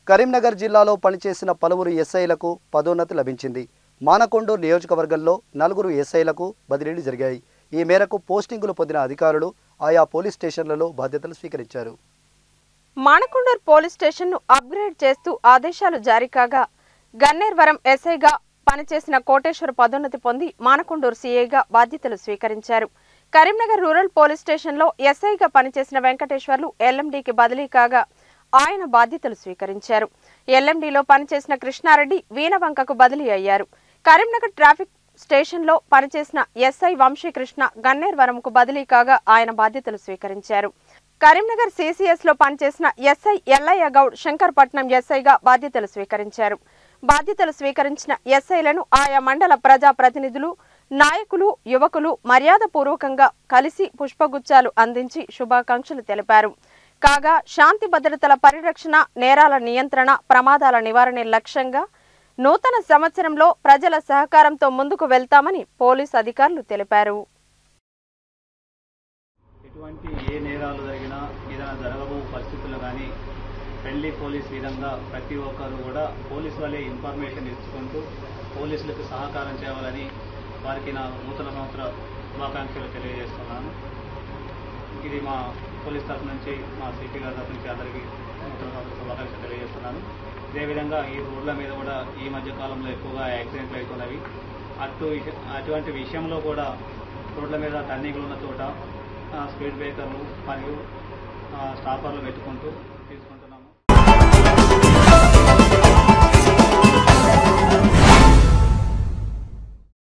కరీంనగర్ జిల్లాలో పనిచేసిన పలువురు ఎస్ఐలకు పదోన్నతి లభించింది మానకొండూరు నియోజకవర్గంలో నలుగురు ఎస్ఐలకు బదిలీలు జరిగాయి ఈ మేరకు పోస్టింగులు పొందిన అధికారులు ఆయా పోలీస్ స్టేషన్లలో బాధ్యతలు స్వీకరించారు మానకొండూరు పోలీస్ స్టేషన్ను అప్గ్రేడ్ చేస్తూ ఆదేశాలు జారీ కాగా గన్నేర్వరం ఎస్ఐగా పనిచేసిన కోటేశ్వర్ పదోన్నతి పొంది మానకొండూరు సీఐగా బాధ్యతలు స్వీకరించారు కరీంనగర్ రూరల్ పోలీస్ స్టేషన్లో ఎస్ఐగా పనిచేసిన వెంకటేశ్వర్లు ఎల్ఎండీకి బదిలీ కాగా ఆయన బాధ్యతలు స్వీకరించారు ఎల్ఎండీలో పనిచేసిన కృష్ణారెడ్డి వీణవంకకు బదిలీ అయ్యారు కరీంనగర్ ట్రాఫిక్ స్టేషన్లో పనిచేసిన ఎస్ఐ వంశీకృష్ణ గన్నేర్వరంకు బదిలీ కాగా ఆయన బాధ్యతలు స్వీకరించారు కరీంనగర్ సీసీఎస్ లో పనిచేసిన ఎస్ఐ ఎల్లయ్య గౌడ్ శంకర్పట్నం ఎస్ఐగా బాధ్యతలు స్వీకరించారు బాధ్యతలు స్వీకరించిన ఎస్ఐలను ఆయా మండల ప్రజా ప్రతినిధులు నాయకులు యువకులు మర్యాదపూర్వకంగా కలిసి పుష్పగుచ్చాలు అందించి శుభాకాంక్షలు తెలిపారు కాగా శాంతి భద్రతల పరిరక్షణ నేరాల నియంత్రణ ప్రమాదాల నివారణ లక్ష్యంగా నూతన సంవత్సరంలో ప్రజల సహకారంతో ముందుకు వెళ్తామని పోలీస్ అధికారులు తెలిపారు ఎటువంటి ఏ నేరాలు జరిగినా ఏదైనా జరగబో పరిస్థితుల్లో కానీ ఫ్రెండ్లీ పోలీస్ విధంగా ప్రతి ఒక్కరు కూడా పోలీస్ వాళ్ళే ఇన్ఫర్మేషన్ ఇచ్చుకుంటూ పోలీసులకు సహకారం చేయాలని వారికి నా నూతన సంవత్సర శుభాకాంక్షలు తెలియజేస్తున్నాను ఇది మా పోలీస్ తరఫు నుంచి మా సిపి గారి తరఫు నుంచి అందరికీ నూతన సంవత్సర శుభాకాంక్షలు తెలియజేస్తున్నాను అదేవిధంగా ఈ రోడ్ల మీద కూడా ఈ మధ్య కాలంలో ఎక్కువగా యాక్సిడెంట్లు అవుతున్నవి అటు విష- అటువంటి విషయంలో కూడా రోడ్ల మీద టర్నింగ్లు ఉన్న చోట ఆ, స్పీడ్ బ్రేకర్లు మరియు ఆ, స్టాపర్లు పెట్టుకుంటూ